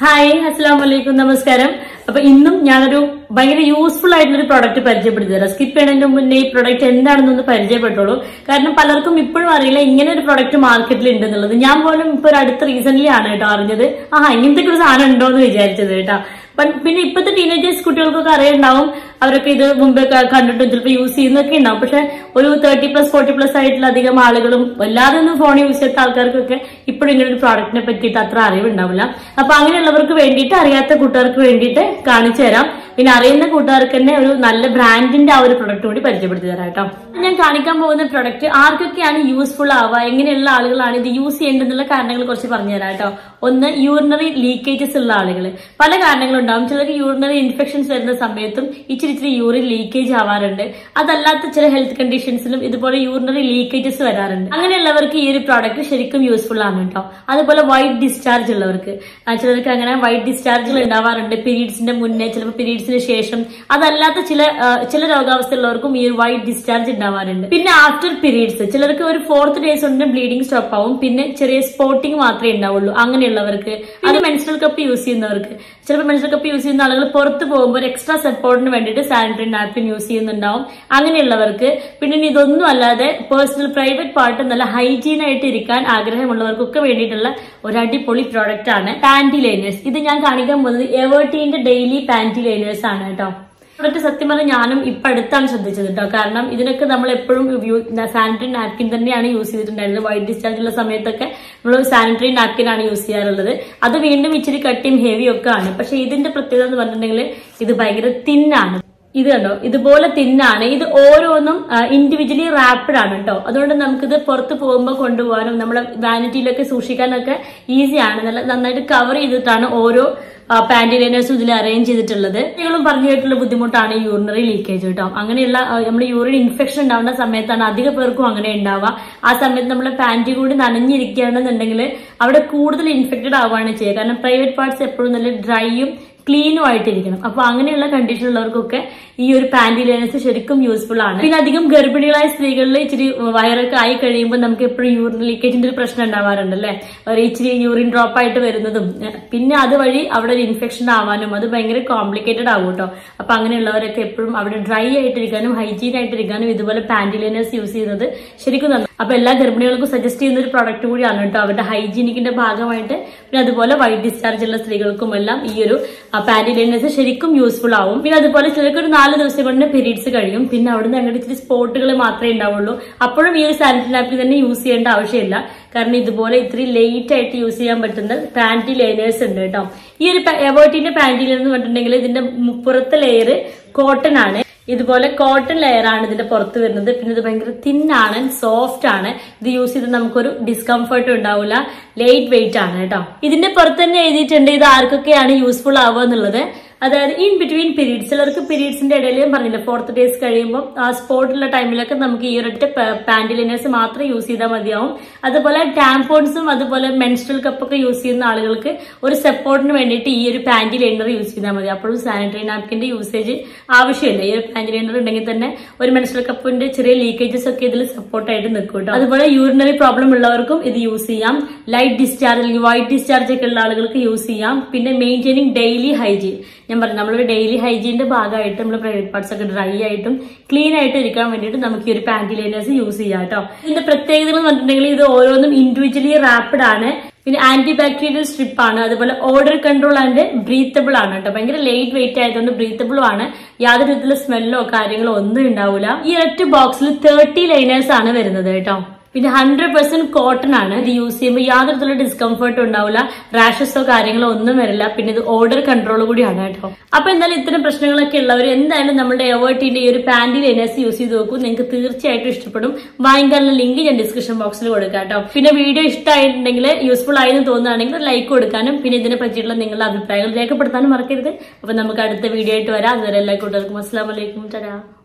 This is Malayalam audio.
ഹായ് അസ്സാം വലൈക്കും നമസ്കാരം അപ്പൊ ഇന്നും ഞാനൊരു ഭയങ്കര യൂസ്ഫുൾ ആയിട്ടുള്ള ഒരു പ്രോഡക്റ്റ് പരിചയപ്പെടുത്തി തരാം സ്കിപ്പ് ചെയ്യുന്നതിന് മുന്നേ ഈ പ്രോഡക്റ്റ് എന്താണെന്നൊന്ന് പരിചയപ്പെട്ടോളൂ കാരണം പലർക്കും ഇപ്പോഴും അറിയില്ല ഇങ്ങനെ ഒരു പ്രോഡക്റ്റ് മാർക്കറ്റിൽ ഉണ്ടെന്നുള്ളത് ഞാൻ പോലും ഇപ്പൊ ഒരു അടുത്ത റീസെന്റ് ആണ് കേട്ടോ അറിഞ്ഞത് ആ ഇങ്ങനത്തെ ഒരു സാധനം ഉണ്ടോ എന്ന് വിചാരിച്ചത് കേട്ടോ പ- പിന്നെ ഇപ്പോഴത്തെ ടീനേജേഴ്സ് കുട്ടികൾക്കൊക്കെ അറിയുണ്ടാവും അവരൊക്കെ ഇത് മുമ്പേ ക- കണ്ടിട്ടും ചിലപ്പോൾ യൂസ് ചെയ്യുന്നൊക്കെ ഉണ്ടാവും പക്ഷെ ഒരു തേർട്ടി പ്ലസ് ഫോർട്ടി പ്ലസ് ആയിട്ടുള്ള അധികം ആളുകളും വല്ലാതെ ഒന്നും ഫോൺ യൂസ് ചെയ്യാത്ത ആൾക്കാർക്കൊക്കെ ഇപ്പോഴും ഇങ്ങനെ ഒരു പ്രോഡക്റ്റിനെ പറ്റിയിട്ട് അത്ര അറിവുണ്ടാവില്ല അപ്പൊ അങ്ങനെയുള്ളവർക്ക് വേണ്ടിയിട്ട് അറിയാത്ത കൂട്ടുകാർക്ക് വേണ്ടിയിട്ട് കാണിച്ചു തരാം പിന്നെ അറിയുന്ന കൂട്ടുകാർക്ക് തന്നെ ഒരു നല്ല ബ്രാൻഡിന്റെ ആ ഒരു പ്രൊഡക്റ്റ് കൂടി പരിചയപ്പെടുത്തി തരാം കേട്ടോ ഞാൻ കാണിക്കാൻ പോകുന്ന പ്രൊഡക്റ്റ് ആർക്കൊക്കെയാണ് യൂസ്ഫുൾ ആവുക എങ്ങനെയുള്ള ആളുകളാണ് ഇത് യൂസ് ചെയ്യേണ്ടതെന്നുള്ള കാരണങ്ങൾ കുറച്ച് പറഞ്ഞു തരാം കേട്ടോ ഒന്ന് യൂറിനറി ലീക്കേജസ് ഉള്ള ആളുകൾ പല കാരണങ്ങളുണ്ടാവും ചിലർക്ക് യൂറിനറി ഇൻഫെക്ഷൻസ് വരുന്ന സമയത്തും ഇച്ചിരി ഇച്ചിരി യൂറിൻ ലീക്കേജ് ആവാറുണ്ട് അതല്ലാത്ത ചില ഹെൽത്ത് കണ്ടീഷൻസിലും ഇതുപോലെ യൂറിനറി ലീക്കേജസ് വരാറുണ്ട് അങ്ങനെയുള്ളവർക്ക് ഈ ഒരു പ്രോഡക്റ്റ് ശരിക്കും യൂസ്ഫുൾ ആണ് കേട്ടോ അതുപോലെ വൈറ്റ് ഡിസ്ചാർജ് ഉള്ളവർക്ക് ആ, ചിലർക്ക് അങ്ങനെ വൈറ്റ് ഡിസ്ചാർജുകൾ ഉണ്ടാവാറുണ്ട് പീരീഡ്സിന്റെ മുന്നേ ചിലപ്പോൾ പീരീഡ്സിന് ശേഷം അതല്ലാത്ത ചില ആ, ചില രോഗാവസ്ഥ ഉള്ളവർക്കും ഈ ഒരു വൈറ്റ് ഡിസ്ചാർജ് ഉണ്ടാവാറുണ്ട് പിന്നെ ആഫ്റ്റർ പീരീഡ്സ് ചിലർക്ക് ഒരു ഫോർത്ത് ഡേയ്സ് കൊണ്ട് ബ്ലീഡിംഗ് സ്റ്റോപ്പ് ആവും പിന്നെ ചെറിയ സ്പോട്ടിങ് മാത്രമേ ഉണ്ടാവുള്ളൂ അങ്ങനെയുള്ളവർക്ക് അത് മെൻസ്ട്രൽ കപ്പ് യൂസ് ചെയ്യുന്നവർക്ക് ചിലപ്പോൾ മെൻസ്ട്രൽ കപ്പ് യൂസ് ചെയ്യുന്ന ആളുകൾ പുറത്ത് പോകുമ്പോൾ ഒരു എക്സ്ട്രാ സപ്പോർട്ടിന് വേണ്ടിയിട്ട് സാനിറ്ററി നാപ്കിൻ യൂസ് ചെയ്യുന്നുണ്ടാവും അങ്ങനെയുള്ളവർക്ക് പിന്നെ ഇനി ഇതൊന്നും അല്ലാതെ പേഴ്സണൽ പ്രൈവറ്റ് പാർട്ട് നല്ല ഹൈജീൻ ആയിട്ട് ഇരിക്കാൻ ആഗ്രഹമുള്ളവർക്കൊക്കെ വേണ്ടിയിട്ടുള്ള ഒരു അടിപൊളി പ്രോഡക്റ്റ് ആണ് പാന്റി ലൈനേഴ്സ് ഇത് ഞാൻ കാണിക്കാൻ പോകുന്നത് എവേർട്ടീന്റെ ഡെയിലി പാന്റി ലൈനേഴ്സ് ആണ് കേട്ടോ പ്രോഡക്റ്റ് സത്യം പറഞ്ഞാൽ ഞാനും ഇപ്പൊ അടുത്താണ് ശ്രദ്ധിച്ചത് കേട്ടോ കാരണം ഇതിനൊക്കെ നമ്മൾ എപ്പോഴും സാനിറ്ററി നാപ്കിൻ തന്നെയാണ് യൂസ് ചെയ്തിട്ടുണ്ടായിരുന്നത് വൈറ്റ് ഡിസ്ചാർജ് ഉള്ള സമയത്തൊക്കെ നമ്മൾ സാനിറ്ററി നാപ്കിൻ ആണ് യൂസ് ചെയ്യാറുള്ളത് അത് വീണ്ടും ഇച്ചിരി കട്ടിയും ഹെവിയും ഒക്കെ ആണ് പക്ഷെ ഇതിന്റെ പ്രത്യേകത എന്ന് പറഞ്ഞിട്ടുണ്ടെങ്കിൽ ഇത് ഭയങ്കര തിന്നാണ് ഇത് കണ്ടോ ഇതുപോലെ തിന്നാണ് ഇത് ഓരോന്നും ഇൻഡിവിജ്വലി റാപ്പിഡ് ആണ് കേട്ടോ അതുകൊണ്ട് നമുക്കിത് പുറത്ത് പോകുമ്പോൾ കൊണ്ടുപോകാനും നമ്മളെ വാനിറ്റിയിലൊക്കെ സൂക്ഷിക്കാനൊക്കെ ഈസിയാണ് നല്ല നന്നായിട്ട് കവർ ചെയ്തിട്ടാണ് ഓരോ പാന്റി ലൈനേഴ്സും ഇതിൽ അറേഞ്ച് ചെയ്തിട്ടുള്ളത് നിങ്ങളും പറഞ്ഞു കേട്ടുള്ള ബുദ്ധിമുട്ടാണ് യൂറിനറി ലീക്കേജ് കേട്ടോ അങ്ങനെയുള്ള നമ്മൾ യൂറിൻ ഇൻഫെക്ഷൻ ഉണ്ടാവുന്ന സമയത്താണ് അധിക പേർക്കും അങ്ങനെ ഉണ്ടാവുക ആ സമയത്ത് നമ്മൾ പാന്റി കൂടി നനഞ്ഞിരിക്കുകയാണെന്നുണ്ടെങ്കിൽ അവിടെ കൂടുതൽ ഇൻഫെക്റ്റഡ് ആവുകയാണ് ചെയ്യുക കാരണം പ്രൈവറ്റ് പാർട്സ് എപ്പോഴും നല്ല ഡ്രൈയും ക്ലീനും ആയിട്ടിരിക്കണം അപ്പൊ അങ്ങനെയുള്ള കണ്ടീഷൻ ഉള്ളവർക്കൊക്കെ ഈ ഒരു പാന്റി ലൈനേഴ്സ് ശരിക്കും യൂസ്ഫുൾ ആണ് പിന്നെ അധികം ഗർഭിണികളായ സ്ത്രീകളിൽ ഇച്ചിരി വയറൊക്കെ ആയി കഴിയുമ്പോൾ നമുക്ക് എപ്പോഴും യൂറിൻ ലീക്കേജിന്റെ ഒരു പ്രശ്നം ഉണ്ടാവാറുണ്ട് അല്ലെ ഒരു ഇച്ചിരി യൂറിൻ ഡ്രോപ്പ് ആയിട്ട് വരുന്നതും ഏഹ് പിന്നെ അതുവഴി അവിടെ ഒരു ഇൻഫെക്ഷൻ ആവാനും അത് ഭയങ്കര കോംപ്ലിക്കേറ്റഡ് ആവും കേട്ടോ അപ്പൊ അങ്ങനെയുള്ളവരൊക്കെ എപ്പോഴും അവിടെ ഡ്രൈ ആയിട്ടിരിക്കാനും ഹൈജീൻ ആയിട്ടിരിക്കാനും ഇതുപോലെ പാന്റി ലൈനേഴ്സ് യൂസ് ചെയ്യുന്നത് ശരിക്കും നല്ലത് അപ്പൊ എല്ലാ ഗർഭിണികൾക്കും സജസ്റ്റ് ചെയ്യുന്ന ഒരു പ്രൊഡക്റ്റ് കൂടിയാണ് കേട്ടോ അവരുടെ ഹൈജീനിക്കിന്റെ ഭാഗമായിട്ട് പിന്നെ അതുപോലെ വൈറ്റ് ഡിസ്ചാർജ് ഉള്ള സ്ത്രീകൾക്കും എല്ലാം ഈ ഒരു പാന്റി ലൈനേഴ്സ് ശരിക്കും യൂസ്ഫുൾ ആവും പിന്നെ അതുപോലെ ചിലർക്ക് ഒരു നാല് ദിവസം കൊണ്ട് പീരീഡ്സ് കഴിയും പിന്നെ അവിടുന്ന് അങ്ങോട്ട് ഇച്ചിരി സ്പോട്ടുകൾ മാത്രമേ ഉണ്ടാവുള്ളൂ അപ്പോഴും ഈ ഒരു സാനിറ്ററി നാപ്കിൻ തന്നെ യൂസ് ചെയ്യേണ്ട ആവശ്യമില്ല കാരണം ഇതുപോലെ ഇത്തിരി ലേറ്റ് ആയിട്ട് യൂസ് ചെയ്യാൻ പറ്റുന്ന പാന്റി ലൈനേഴ്സ് ഉണ്ട് കേട്ടോ ഈ ഒരു എവേർട്ടിന്റെ പാന്റി ലൈനർ എന്ന് പറഞ്ഞിട്ടുണ്ടെങ്കിൽ ഇതിന്റെ മു- പുറത്തെ ലെയർ കോട്ടൺ ആണ് ഇതുപോലെ കോട്ടൺ ലെയർ ആണ് ഇതിന്റെ പുറത്ത് വരുന്നത് പിന്നെ ഇത് ഭയങ്കര തിന്നാണ് സോഫ്റ്റ് ആണ് ഇത് യൂസ് ചെയ്ത് നമുക്കൊരു ഡിസ്കംഫർട്ട് ഉണ്ടാവില്ല ലൈറ്റ് വെയിറ്റ് ആണ് കേട്ടോ ഇതിന്റെ പുറത്ത് തന്നെ എഴുതിയിട്ടുണ്ട് ഇത് ആർക്കൊക്കെയാണ് യൂസ്ഫുൾ ആവുക എന്നുള്ളത് അതായത് ഇൻ ബിറ്റ്വീൻ പീരീഡ്സ് ചിലർക്ക് പീരീഡ്സിന്റെ ഇടയിൽ ഞാൻ പറഞ്ഞില്ല ഫോർത്ത് ഡേയ്സ് കഴിയുമ്പോൾ ആ സ്പോട്ടുള്ള ടൈമിലൊക്കെ നമുക്ക് ഈ ഒരൊറ്റ പാൻറ് ലൈനേഴ്സ് മാത്രം യൂസ് ചെയ്താൽ മതിയാവും അതുപോലെ ടാംപോൺസും അതുപോലെ മെൻസ്ട്രൽ കപ്പൊക്കെ യൂസ് ചെയ്യുന്ന ആളുകൾക്ക് ഒരു സപ്പോർട്ടിന് വേണ്ടിയിട്ട് ഈ ഒരു പാൻറ് ലൈനർ യൂസ് ചെയ്താൽ മതി അപ്പോഴും സാനിറ്ററി നാപ്കിന്റെ യൂസേജ് ആവശ്യമില്ല ഈ ഒരു പാൻറ് ലൈനർ ഉണ്ടെങ്കിൽ തന്നെ ഒരു മെൻസ്ട്രൽ കപ്പിന്റെ ചെറിയ ലീക്കേജസ് ഒക്കെ ഇതിൽ സപ്പോർട്ടായിട്ട് നിൽക്കും കേട്ടോ അതുപോലെ യൂറിനറി പ്രോബ്ലം ഉള്ളവർക്കും ഇത് യൂസ് ചെയ്യാം ലൈറ്റ് ഡിസ്ചാർജ് അല്ലെങ്കിൽ വൈറ്റ് ഡിസ്ചാർജ് ഒക്കെ ഉള്ള ആളുകൾക്ക് യൂസ് ചെയ്യാം പിന്നെ മെയിൻറ്റെയിനിങ് ഡെയിലി ഹൈജീൻ ഞാൻ പറഞ്ഞു നമ്മളൊരു ഡെയിലി ഹൈജീന്റെ ഭാഗമായിട്ട് നമ്മൾ പ്രൈവറ്റ് പാർട്സ് ഒക്കെ ഡ്രൈ ആയിട്ടും ക്ലീൻ ആയിട്ടും ഇരിക്കാൻ വേണ്ടിയിട്ട് നമുക്ക് ഈ ഒരു പാന്റി ലൈനേഴ്സ് യൂസ് ചെയ്യാം കേട്ടോ ഇതിന്റെ പ്രത്യേകതകൾ എന്ന് പറഞ്ഞിട്ടുണ്ടെങ്കിൽ ഇത് ഓരോന്നും ഇൻഡിവിജ്വലി റാപ്പിഡ് ആണ് പിന്നെ ആന്റി ബാക്ടീരിയൽ സ്ട്രിപ്പ് ആണ് അതുപോലെ ഓർഡർ കൺട്രോൾ ആൻഡ് ബ്രീത്തബിൾ ആണ് കേട്ടോ ഭയങ്കര ലൈറ്റ് വെയിറ്റ് ആയതുകൊണ്ട് ബ്രീത്തബിളും ആണ് യാതൊരു വിധത്തിലുള്ള സ്മെല്ലോ കാര്യങ്ങളോ ഒന്നും ഉണ്ടാവില്ല ഈ ഒറ്റ ബോക്സിൽ തേർട്ടി ലൈനേഴ്സ് ആണ് വരുന്നത് കേട്ടോ പിന്നെ ഹൺഡ്രഡ് പെർസെന്റ് കോട്ടൺ ആണ് ഇത് യൂസ് ചെയ്യുമ്പോൾ യാതൊരു തരത്തിലുള്ള ഡിസ്കംഫർട്ടും ഉണ്ടാവില്ല റാഷസോ കാര്യങ്ങളോ ഒന്നും വരില്ല പിന്നെ ഇത് ഓർഡർ കൺട്രോൾ കൂടിയാണ് കേട്ടോ അപ്പൊ എന്തായാലും ഇത്തരം പ്രശ്നങ്ങളൊക്കെ ഉള്ളവർ എന്തായാലും നമ്മുടെ എവേർട്ടിന്റെ ഈ ഒരു പാന്റി ലൈനേഴ്സ് യൂസ് ചെയ്ത് നോക്കൂ നിങ്ങൾക്ക് തീർച്ചയായിട്ടും ഇഷ്ടപ്പെടും വാങ്ങിക്കാനുള്ള ലിങ്ക് ഞാൻ ഡിസ്ക്രിപ്ഷൻ ബോക്സിൽ കൊടുക്കാം കേട്ടോ പിന്നെ വീഡിയോ ഇഷ്ടമായിട്ടുണ്ടെങ്കിൽ യൂസ്ഫുൾ ആയെന്ന് തോന്നുകയാണെങ്കിൽ ലൈക്ക് കൊടുക്കാനും പിന്നെ ഇതിനെ പറ്റിയിട്ടുള്ള നിങ്ങളുടെ അഭിപ്രായങ്ങൾ രേഖപ്പെടുത്താനും മറക്കരുത് അപ്പൊ നമുക്ക് അടുത്ത വീഡിയോ ആയിട്ട് വരാം അതുവരെ എല്ലാ കൂട്ടുകാർക്കും അസ്സാം വലൈക്കും തരാം